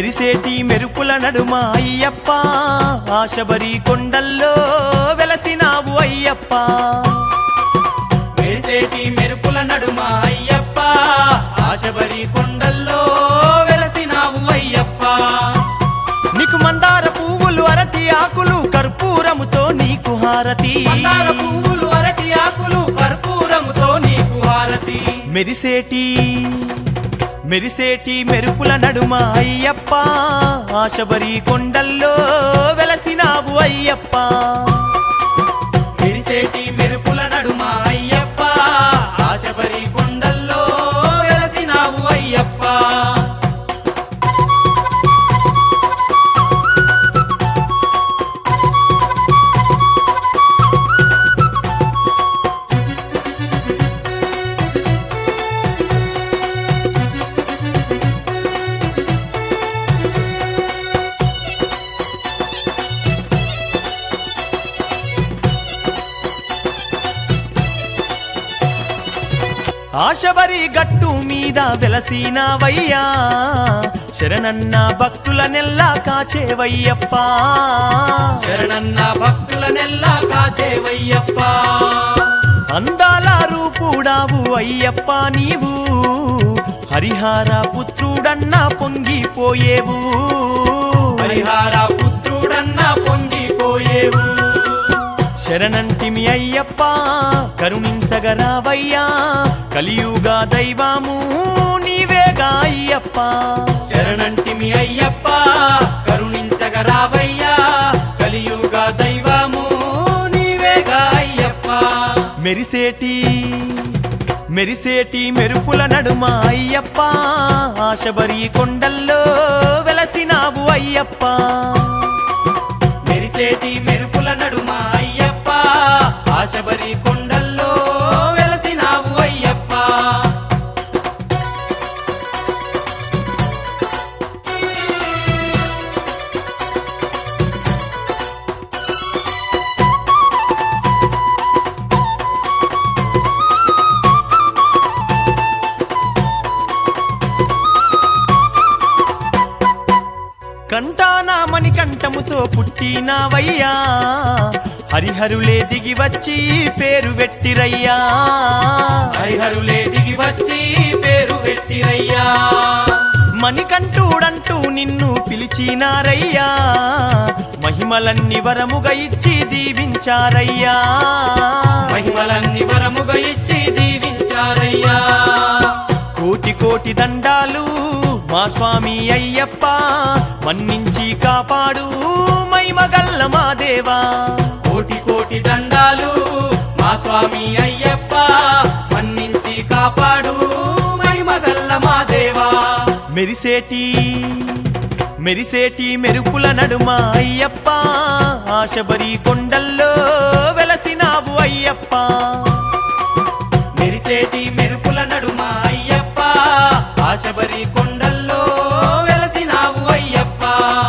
మెరిసేటి మెరుపుల నడుమ అయ్యప్ప ఆశబరి కొండల్లో వెలసినావు అయ్యప్ప మెరిసేటి మెరుపుల నడుమ అయ్యప్ప ఆశబరి కొండల్లో వెలసినావు అయ్యప్ప నీకు మందార పువ్వులు అరటి ఆకులు కర్పూరముతో నీకు హారతి మందార పువ్వులు అరటి ఆకులు కర్పూరముతో నీకు హారతి మెరిసేటి మెరిసేటి మెరుపుల నడుమ అయ్యప్ప ఆశబరి కొండల్లో వెలసినావు అయ్యప్ప మెరిసేటి మెరుపుల నడుమ అయ్యప్ప ఆశబరి కొండల్లో వెలసినావు అయ్యప్ప ఆశబరి గట్టు మీద వెలసినావయ్యా శరణన్న భక్తుల నెల్లా కాచేవయ్యప్ప శరణన్న భక్తులనెల్లా కాచేవయ్యప్ప అందాల రూపుడావు అయ్యప్ప నీవు హరిహార పుత్రుడన్న పొంగిపోయేవు పరిహార పుత్రుడన్న పొంగిపోయేవు శరణంటిమి అయ్యప్ప కరుణించగరావయ్యా కలియుగా దైవము నీవేగా అయ్యప్ప శరణంటిమి అయ్యప్ప కరుణించగరావయ్యా కలియుగ దైవము నీవేగా అయ్యప్ప మెరిసేటి మెరిసేటి మెరుపుల నడుమ అయ్యప్ప ఆశబరి కొండల్లో వెలసినావు అయ్యప్ప మెరిసేటి మెరుపుల నడుమ అయ్యప్ప ఆశబరి కొండల్లో వెలసినావు అయ్యప్ప కంటానా మణికంఠముతో పుట్టినావయ్యా హరిహరులే దిగి వచ్చి పేరు పెట్టిరయ్యా హరిహరులే దిగి వచ్చి పేరు పెట్టిరయ్యా మణికంఠుడంటూ నిన్ను పిలిచినారయ్యా మహిమలన్ని వరముగా ఇచ్చి దీవించారయ్యా మహిమలన్ని వరముగా ఇచ్చి దీవించారయ్యా కోటి కోటి దండాలు మా స్వామి అయ్యప్ప మన్నించి కాపాడు మైమగల్ల మా దేవా కోటి కోటి దండాలు మా స్వామి అయ్యప్ప మన్నించి కాపాడు మహిమగల్ల మా దేవా మెరిసేటి మెరిసేటి మెరుపుల నడుమ అయ్యప్ప ఆశబరి కొండల్లో వెలసినావు అయ్యప్ప మెరిసేటి మెరుపుల నడుమ అయ్యప్ప ఆశబరి కొండల్లో వెలసినావు అయ్యప్ప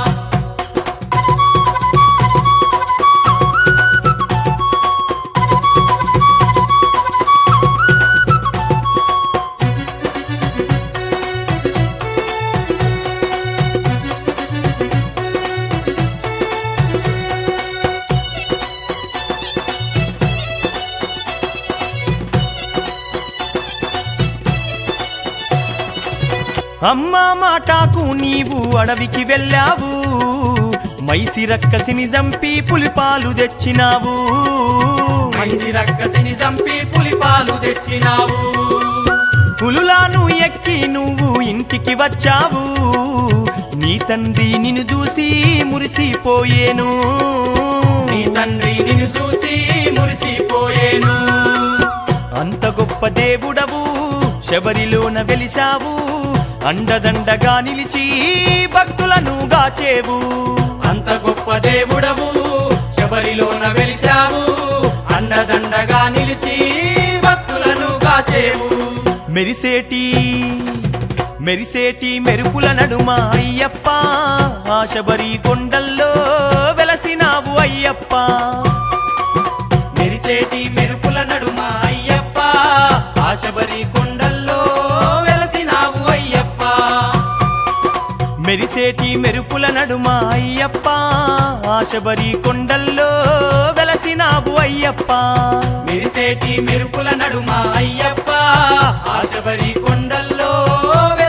అమ్మా మాటాకు నీవు అడవికి వెళ్ళావు మైసి రక్కసిని చంపి పులిపాలు తెచ్చినావు మనిషి రక్కసిని చంపి పులిపాలు తెచ్చినావు పులులాను ఎక్కి నువ్వు ఇంటికి వచ్చావు నీ తండ్రి నిన్ను చూసి మురిసిపోయేను నీ తండ్రి నిన్ను చూసి మురిసిపోయేను అంత గొప్ప దేవుడవు శబరిలోన వెలిసావు అండదండగా నిలిచి భక్తులను గాచేవు అంత గొప్ప దేవుడవు శబరిలోన వెలిసావు అండదండగా నిలిచి భక్తులను కాచేవు మెరిసేటి మెరిసేటి మెరుపుల నడుమ అయ్యప్ప ఆశబరి కొండల్లో వెలసినావు అయ్యప్ప మెరిసేటి మెరుపుల నడుమ అయ్యప్ప ఆశబరి కొండల్లో వెలసినావు అయ్యప్ప మెరిసేటి మెరుపుల నడుమ అయ్యప్ప ఆశబరి కొండల్లో వెలసినావు అయ్యప్ప మెరిసేటి మెరుపుల నడుమ అయ్యప్ప ఆశబరి కొండల్లో